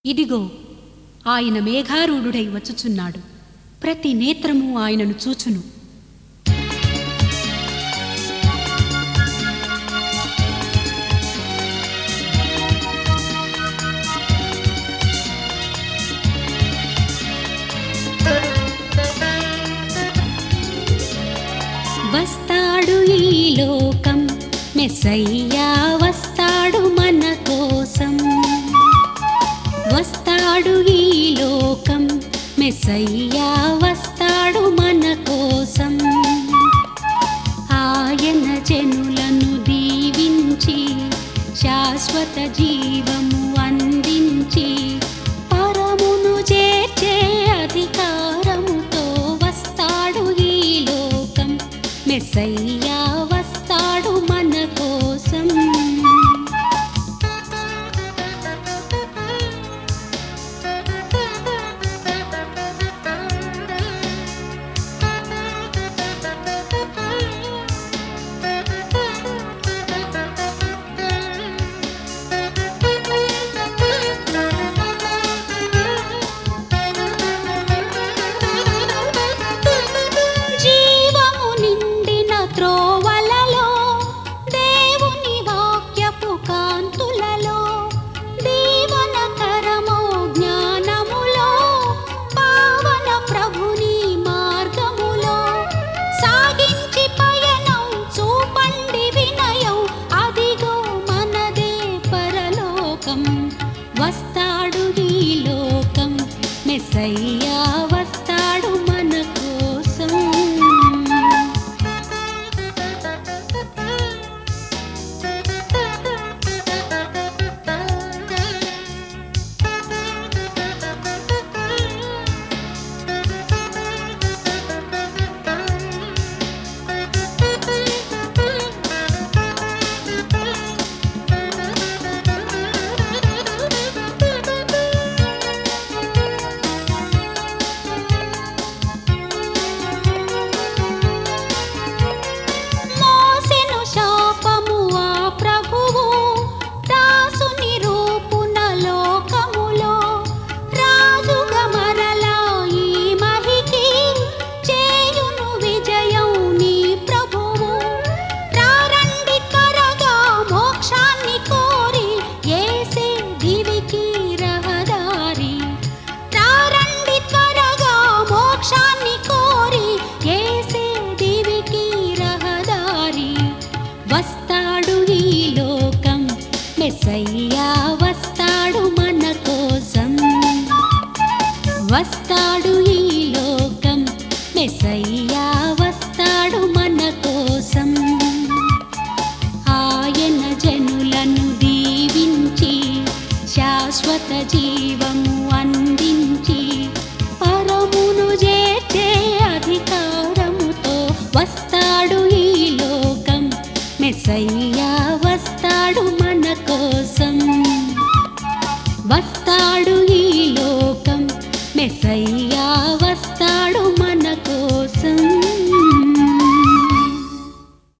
ఇదిగో ఆయన మేఘారూఢుడై వచ్చుచున్నాడు ప్రతి నేత్రము ఆయనను చూచును వస్తాడు ఈ లోకం మెస్సయ్యా వస్తాడు మన కోసం వస్తాడు ఈ లోకం మెస్సయ్యా వస్తాడు మన కోసం ఆయన జనులను దీవించి శాశ్వత జీవము అందించి పరమును చేర్చే అధికారముతో వస్తాడు ఈ లోకం మెస్సయ్యా వస్తాడు మన కోసం జీవము నిండిన త్రోవలలో దేవుని వాక్యపు కాంతులలో దీవనకరమో జ్ఞానములో పావన ప్రభుని మార్గములో సాగించి పయనం చూపండి వినయం అదిగో మనదే పరలోకం వస్తాడు ఈ లోకం మెస్సయ్యా వస్తాడు మన కోసం మోసెను శాపము ఆ ప్రభువు దాసుని రూపున లోకములో రాజుగా మరలా ఈ మహికి చేయును విజయం నీ ప్రభువు రారండి కరగా మోక్షాన్ని కోరి ఏసే దివికి రహదారి రారండి త్వరగా మోక్షాన్ని కోరి ఏసే దివికి రహదారి వస్తాడు ఈ లోకం మెస్సయ్యా వస్తాడు మన కోసం వస్తాడు ఈ లోకం మెస్సయ్యా వస్తాడు మన కోసం ఆయన జనులను దీవించి శాశ్వత జీవము అందించి పరమును చేర్చే అధికారముతో వస్తాడు ఈ లోకం మెస్సయ్యా వస్తాడు మన కోసం వస్తాడు